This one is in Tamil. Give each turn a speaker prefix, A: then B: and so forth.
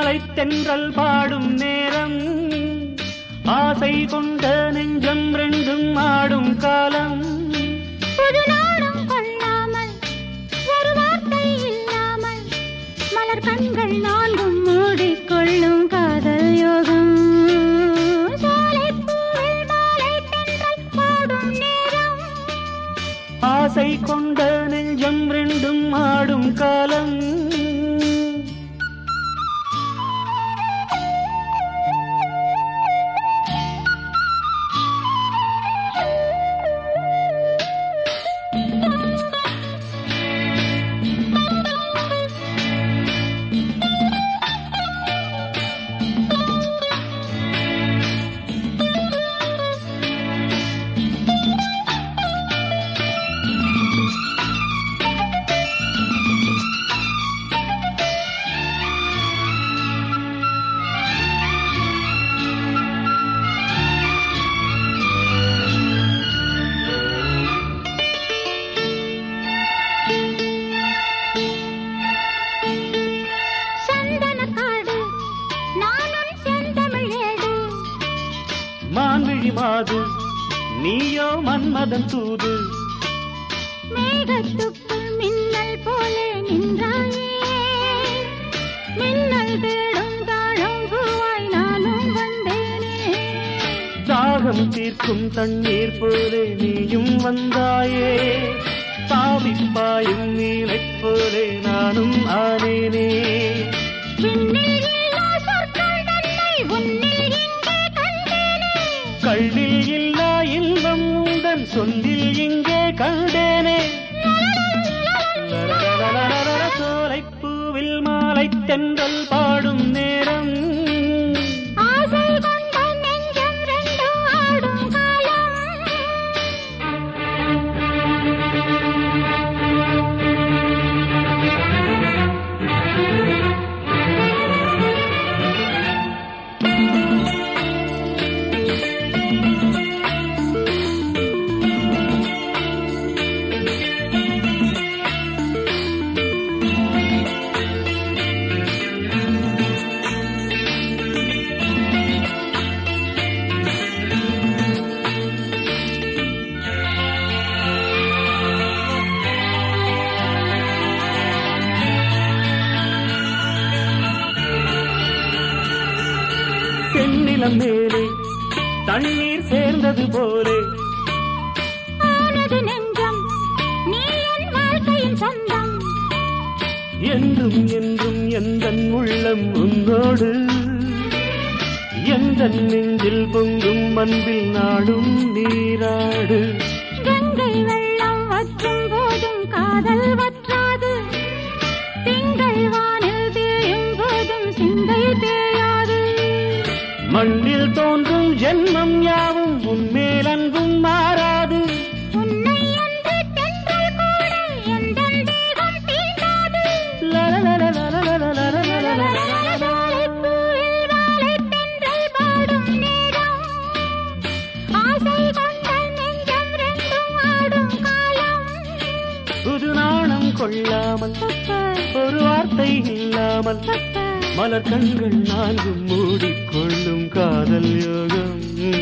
A: மாலை தென்றல் பாடும் நேரம் ஆசை கொண்ட நெஞ்சம் ரெண்டும் ஆடும் காலம்
B: புது நாடும் கொள்ளாமல் ஒரு வார்த்தை இல்லாமல் மலர் கண்கள் நான்கும் மூடிக்கொள்ளும் காதல் யோகம் சோலைப்பூவில் மாலை தென்றல் பாடும் நேரம்
A: ஆசை கொண்ட நெஞ்சம் ரெண்டும் ஆடும் காலம்
B: சந்தனக்காடு நானும் செந்தமிழ் ஏடு
A: மான்விழி மாது நீயோ மன்மதன் தூது
B: மேகத்துக்குள் மின்னல் போலே நின்றாயே மின்னல் தேடும் தாழம் பூவாய் நானும் வந்தேனே
A: தாகம் தீர்க்கும் தண்ணீர் போலே நீயும் வந்தாயே தாவிப்பாயும் நீலைப் போலே நானும் ஆனேனே
B: விண்ணில் இல்லா சொற்கள் தன்னை உன்னில் எங்கே கண்டேனே
A: கள்ளில் இல்லா இன்பம் உந்தன் சொல்லில் இங்கே கண்டேனே சோலைப் பூவில் மாலை தென்றல் பாடும் நேரம்
B: ஆசை கொண்ட நெஞ்சம் ரெண்டும் ஆடும் காலம்
A: செந்நிலம் மேலே தண்ணீர் சேர்ந்தது போலே
B: ஆனது நெஞ்சம் நீ என் வாழ்க்கையின் சொந்தம்
A: என்றும் என்றும் எந்தன் உள்ளம் உன்னோடு எந்த நெஞ்சில் பொங்கும் அன்பில் நாடும் நீராடு
B: கங்கை வெள்ளம் வற்றும் போதும் காதல் வற்றாது திங்கள் வானில் தேயும் போதும் சிந்தை தேயாது
A: மண்ணில் தோன்றும் ஜென்மம் யாவும் உன்மேல் அன்பும் மாறாது
B: உன்னை அன்று தென்றல் கூட எந்தன் தேகம் தீண்டாது சோலைப்பூவில் வாழை தென்றல் பாடும் நேரம் ஆசை கொண்ட நெஞ்சம் ரெண்டும் ஆடும் காலம்
A: புது நாணம் கொள்ளாமல் ஒரு வார்த்தை இல்லாமல் மலர் கண்கள் நான்கும் மூடிக்கொள்ளும் காதல் யோகம்